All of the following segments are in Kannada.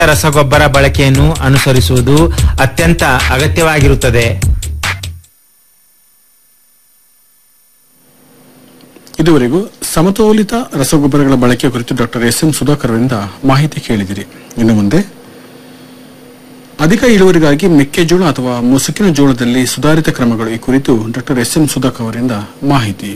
ರಸಗೊಬ್ಬರ ಬಳಕೆಯನ್ನು ಅನುಸರಿಸುವುದು ಅತ್ಯಂತ ಅಗತ್ಯವಾಗಿರುತ್ತದೆ ಇದುವರೆಗೂ ಸಮತೋಲಿತ ರಸಗೊಬ್ಬರಗಳ ಬಳಕೆ ಕುರಿತು ಡಾಕ್ಟರ್ ಎಸ್ ಎಂ ಸುಧಾಕರ್ ಅವರಿಂದ ಮಾಹಿತಿ ಕೇಳಿದಿರಿ ಇನ್ನು ಮುಂದೆ ಅಧಿಕ ಇಳುವರಿಗಾಗಿ ಮೆಕ್ಕೆಜೋಳ ಅಥವಾ ಮುಸುಕಿನ ಜೋಳದಲ್ಲಿ ಸುಧಾರಿತ ಕ್ರಮಗಳು ಈ ಕುರಿತು ಡಾಕ್ಟರ್ ಎಸ್ ಎಂ ಸುಧಾಕರ್ ಅವರಿಂದ ಮಾಹಿತಿ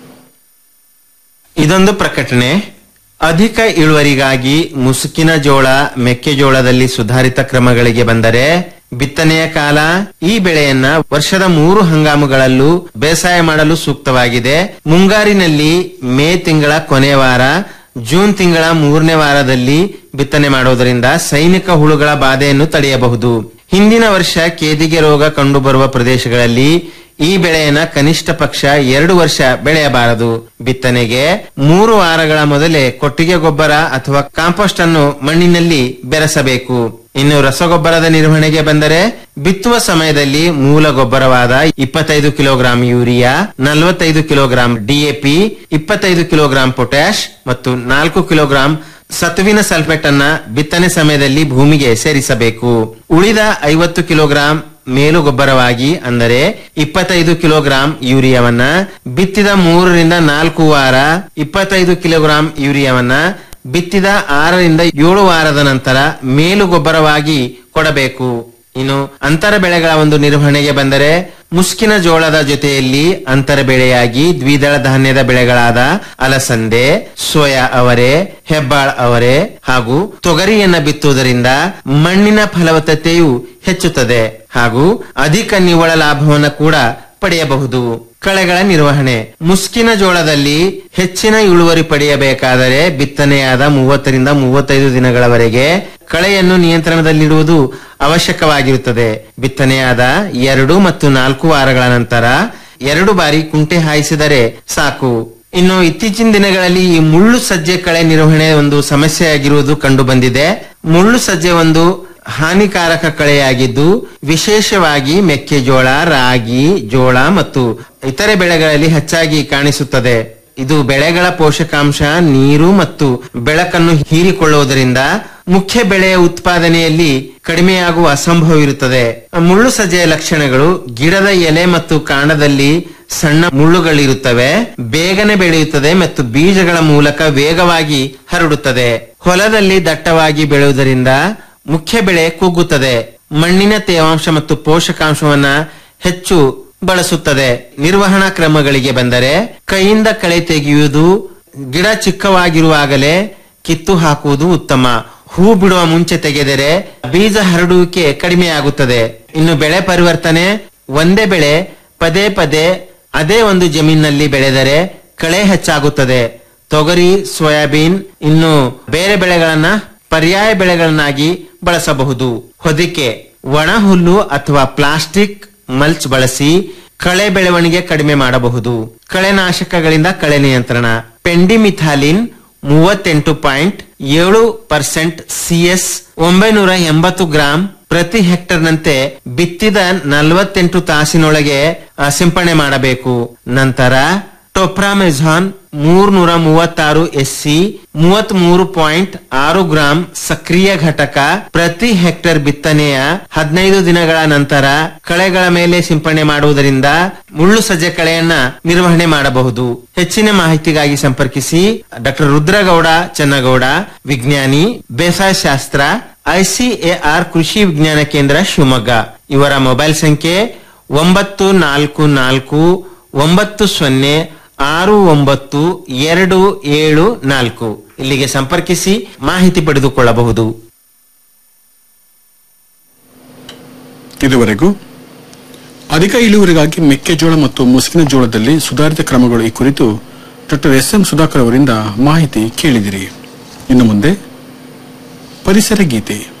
ಇದೊಂದು ಪ್ರಕಟಣೆ ಅಧಿಕ ಇಳುವರಿಗಾಗಿ ಮುಸುಕಿನ ಜೋಳ ಮೆಕ್ಕೆಜೋಳದಲ್ಲಿ ಸುಧಾರಿತ ಕ್ರಮಗಳಿಗೆ ಬಂದರೆ ಬಿತ್ತನೆಯ ಕಾಲ ಈ ಬೆಳೆಯನ್ನ ವರ್ಷದ ಮೂರು ಹಂಗಾಮುಗಳಲ್ಲೂ ಬೇಸಾಯ ಮಾಡಲು ಸೂಕ್ತವಾಗಿದೆ ಮುಂಗಾರಿನಲ್ಲಿ ಮೇ ತಿಂಗಳ ಕೊನೆಯ ವಾರ ಜೂನ್ ತಿಂಗಳ ಮೂರನೇ ವಾರದಲ್ಲಿ ಬಿತ್ತನೆ ಮಾಡುವುದರಿಂದ ಸೈನಿಕ ಹುಳುಗಳ ಬಾಧೆಯನ್ನು ತಡೆಯಬಹುದು ಹಿಂದಿನ ವರ್ಷ ಕೇದಿಗೆ ರೋಗ ಕಂಡುಬರುವ ಪ್ರದೇಶಗಳಲ್ಲಿ ಈ ಬೆಳೆಯನ್ನ ಕನಿಷ್ಠ ಪಕ್ಷ ಎರಡು ವರ್ಷ ಬೆಳೆಯಬಾರದು ಬಿತ್ತನೆಗೆ ಮೂರು ವಾರಗಳ ಮೊದಲೇ ಕೊಟ್ಟಿಗೆ ಗೊಬ್ಬರ ಅಥವಾ ಕಾಂಪೋಸ್ಟ್ ಅನ್ನು ಮಣ್ಣಿನಲ್ಲಿ ಬೆರೆಸಬೇಕು ಇನ್ನು ರಸಗೊಬ್ಬರದ ನಿರ್ವಹಣೆಗೆ ಬಂದರೆ ಬಿತ್ತುವ ಸಮಯದಲ್ಲಿ ಮೂಲ ಗೊಬ್ಬರವಾದ ಇಪ್ಪತ್ತೈದು ಕಿಲೋಗ್ರಾಂ ಯೂರಿಯಾ ನಲವತ್ತೈದು ಕಿಲೋಗ್ರಾಂ ಡಿಎಪಿ ಇಪ್ಪತ್ತೈದು ಕಿಲೋಗ್ರಾಂ ಪೊಟ್ಯಾಶ್ ಮತ್ತು ನಾಲ್ಕು ಕಿಲೋಗ್ರಾಂ ಸತುವಿನ ಸಲ್ಫೇಟ್ ಅನ್ನ ಬಿತ್ತನೆ ಸಮಯದಲ್ಲಿ ಭೂಮಿಗೆ ಸೇರಿಸಬೇಕು ಉಳಿದ ಐವತ್ತು ಕಿಲೋಗ್ರಾಂ ಮೇಲು ಗೊಬ್ಬರವಾಗಿ ಅಂದರೆ ಇಪ್ಪತ್ತೈದು ಕಿಲೋಗ್ರಾಂ ಯೂರಿಯಾವನ್ನ ಬಿತ್ತಿದ ಮೂರರಿಂದ ನಾಲ್ಕು ವಾರ ಇಪ್ಪತ್ತೈದು ಕಿಲೋಗ್ರಾಂ ಯೂರಿಯಾವನ್ನ ಬಿತ್ತಿದ ಆರರಿಂದ ಏಳು ವಾರದ ನಂತರ ಮೇಲು ಗೊಬ್ಬರವಾಗಿ ಕೊಡಬೇಕು ಇನ್ನು ಅಂತರ ಬೆಳೆಗಳ ಒಂದು ನಿರ್ವಹಣೆಗೆ ಬಂದರೆ ಮುಸ್ಕಿನ ಜೋಳದ ಜೊತೆಯಲ್ಲಿ ಅಂತರ ಬೆಳೆಯಾಗಿ ದ್ವಿದಳ ಧಾನ್ಯದ ಬೆಳೆಗಳಾದ ಅಲಸಂದೆ ಸೋಯಾ ಅವರೆ ಹೆಬ್ಬಾಳ್ ಅವರೆ ಹಾಗೂ ತೊಗರಿಯನ್ನ ಬಿತ್ತುವುದರಿಂದ ಮಣ್ಣಿನ ಫಲವತ್ತತೆಯು ಹೆಚ್ಚುತ್ತದೆ ಹಾಗೂ ಅಧಿಕ ನಿವ್ವಳ ಲಾಭವನ್ನು ಕೂಡ ಪಡೆಯಬಹುದು ಕಳೆಗಳ ನಿರ್ವಹಣೆ ಮುಸ್ಕಿನ ಜೋಳದಲ್ಲಿ ಹೆಚ್ಚಿನ ಇಳುವರಿ ಪಡೆಯಬೇಕಾದರೆ ಬಿತ್ತನೆಯಾದ ಮೂವತ್ತರಿಂದ ಮೂವತ್ತೈದು ದಿನಗಳವರೆಗೆ ಕಳೆಯನ್ನು ನಿಯಂತ್ರಣದಲ್ಲಿಡುವುದು ಅವಶ್ಯಕವಾಗಿರುತ್ತದೆ ಬಿತ್ತನೆಯಾದ ಎರಡು ಮತ್ತು ನಾಲ್ಕು ವಾರಗಳ ನಂತರ ಎರಡು ಬಾರಿ ಕುಂಟೆ ಹಾಯಿಸಿದರೆ ಸಾಕು ಇನ್ನು ಇತ್ತೀಚಿನ ದಿನಗಳಲ್ಲಿ ಈ ಮುಳ್ಳು ಸಜ್ಜೆ ಕಳೆ ನಿರ್ವಹಣೆ ಒಂದು ಸಮಸ್ಯೆಯಾಗಿರುವುದು ಕಂಡು ಬಂದಿದೆ ಮುಳ್ಳು ಸಜ್ಜೆ ಒಂದು ಹಾನಿಕಾರಕ ಕಳೆಯಾಗಿದ್ದು ವಿಶೇಷವಾಗಿ ಮೆಕ್ಕೆಜೋಳ ರಾಗಿ ಜೋಳ ಮತ್ತು ಇತರೆ ಬೆಳೆಗಳಲ್ಲಿ ಹೆಚ್ಚಾಗಿ ಕಾಣಿಸುತ್ತದೆ ಇದು ಬೆಳೆಗಳ ಪೋಷಕಾಂಶ ನೀರು ಮತ್ತು ಬೆಳಕನ್ನು ಹೀರಿಕೊಳ್ಳುವುದರಿಂದ ಮುಖ್ಯ ಬೆಳೆಯ ಉತ್ಪಾದನೆಯಲ್ಲಿ ಕಡಿಮೆಯಾಗುವ ಅಸಂಭವವಿರುತ್ತದೆ ಮುಳ್ಳು ಸಜ್ಜೆಯ ಲಕ್ಷಣಗಳು ಗಿಡದ ಎಲೆ ಮತ್ತು ಕಾಂಡದಲ್ಲಿ ಸಣ್ಣ ಮುಳ್ಳುಗಳಿರುತ್ತವೆ ಬೇಗನೆ ಬೆಳೆಯುತ್ತದೆ ಮತ್ತು ಬೀಜಗಳ ಮೂಲಕ ವೇಗವಾಗಿ ಹರಡುತ್ತದೆ ಹೊಲದಲ್ಲಿ ದಟ್ಟವಾಗಿ ಬೆಳೆಯುವುದರಿಂದ ಮುಖ್ಯ ಬೆಳೆ ಕುಗ್ಗುತ್ತದೆ ಮಣ್ಣಿನ ತೇವಾಂಶ ಮತ್ತು ಪೋಷಕಾಂಶವನ್ನ ಹೆಚ್ಚು ಬಳಸುತ್ತದೆ ನಿರ್ವಹಣಾ ಕ್ರಮಗಳಿಗೆ ಬಂದರೆ ಕೈಯಿಂದ ಕಳೆ ತೆಗೆಯುವುದು ಗಿಡ ಚಿಕ್ಕವಾಗಿರುವಾಗಲೇ ಕಿತ್ತು ಹಾಕುವುದು ಉತ್ತಮ ಹೂ ಬಿಡುವ ಮುಂಚೆ ತೆಗೆದರೆ ಬೀಜ ಹರಡುವಿಕೆ ಕಡಿಮೆಯಾಗುತ್ತದೆ ಇನ್ನು ಬೆಳೆ ಪರಿವರ್ತನೆ ಒಂದೇ ಬೆಳೆ ಪದೇ ಪದೇ ಅದೇ ಒಂದು ಜಮೀನಿನಲ್ಲಿ ಬೆಳೆದರೆ ಕಳೆ ಹೆಚ್ಚಾಗುತ್ತದೆ ತೊಗರಿ ಸೋಯಾಬೀನ್ ಇನ್ನು ಬೇರೆ ಬೆಳೆಗಳನ್ನ ಪರ್ಯಾಯ ಬೆಳೆಗಳನ್ನಾಗಿ ಬಳಸಬಹುದು ಹೊದಿಕೆ ಒಣ ಹುಲ್ಲು ಅಥವಾ ಪ್ಲಾಸ್ಟಿಕ್ ಮಲ್ಚ್ ಬಳಸಿ ಕಳೆ ಬೆಳವಣಿಗೆ ಕಡಿಮೆ ಮಾಡಬಹುದು ಕಳೆನಾಶಕಗಳಿಂದ ಕಳೆ ನಿಯಂತ್ರಣ ಪೆಂಡಿಮಿಥಾಲಿನ್ ಮೂವತ್ತೆಂಟು ಪಾಯಿಂಟ್ ಏಳು ಪರ್ಸೆಂಟ್ ಸಿಎಸ್ ಒಂಬೈನೂರ ಎಂಬತ್ತು ಗ್ರಾಂ ಪ್ರತಿ ಹೆಕ್ಟರ್ನಂತೆ ಬಿತ್ತಿದ ನಲವತ್ತೆಂಟು ತಾಸಿನೊಳಗೆ ಆ, ಸಿಂಪಡಣೆ ಮಾಡಬೇಕು ನಂತರ ಟೊಪ್ರಾಮೆಜಾನ್ ಮೂರ್ನೂರ ಮೂವತ್ತಾರು ಎಸ್ಸಿ ಮೂವತ್ತ್ ಮೂರು ಪಾಯಿಂಟ್ ಆರು ಗ್ರಾಂ ಸಕ್ರಿಯ ಘಟಕ ಪ್ರತಿ ಹೆಕ್ಟರ್ ಬಿತ್ತನೆಯ ಹದಿನೈದು ದಿನಗಳ ನಂತರ ಕಳೆಗಳ ಮೇಲೆ ಸಿಂಪಡಣೆ ಮಾಡುವುದರಿಂದ ಮುಳ್ಳು ಸಜ್ಜೆ ಕಳೆಯನ್ನ ನಿರ್ವಹಣೆ ಮಾಡಬಹುದು ಹೆಚ್ಚಿನ ಮಾಹಿತಿಗಾಗಿ ಸಂಪರ್ಕಿಸಿ ಡಾಕ್ಟರ್ ರುದ್ರಗೌಡ ಚನ್ನಗೌಡ ವಿಜ್ಞಾನಿ ಬೇಸಾಯ ಶಾಸ್ತ್ರ ಐಸಿಎಆರ್ ಕೃಷಿ ವಿಜ್ಞಾನ ಕೇಂದ್ರ ಶಿವಮೊಗ್ಗ ಇವರ ಮೊಬೈಲ್ ಸಂಖ್ಯೆ ಒಂಬತ್ತು ನಾಲ್ಕು ನಾಲ್ಕು ಒಂಬತ್ತು ಸೊನ್ನೆ ಆರು ಒಂಬತ್ತು ಎರಡು ಏಳು ನಾಲ್ಕು ಇಲ್ಲಿಗೆ ಸಂಪರ್ಕಿಸಿ ಮಾಹಿತಿ ಪಡೆದುಕೊಳ್ಳಬಹುದು ಇದುವರೆಗೂ ಅಧಿಕ ಇಳುವರಿಗಾಗಿ ಮೆಕ್ಕೆಜೋಳ ಮತ್ತು ಮುಸುಕಿನ ಜೋಳದಲ್ಲಿ ಸುಧಾರಿತ ಕ್ರಮಗಳು ಈ ಕುರಿತು ಡಾಕ್ಟರ್ ಎಸ್ ಎಂ ಸುಧಾಕರ್ ಅವರಿಂದ ಮಾಹಿತಿ ಕೇಳಿದಿರಿ ಇನ್ನು ಮುಂದೆ ಪರಿಸರ ಗೀತೆ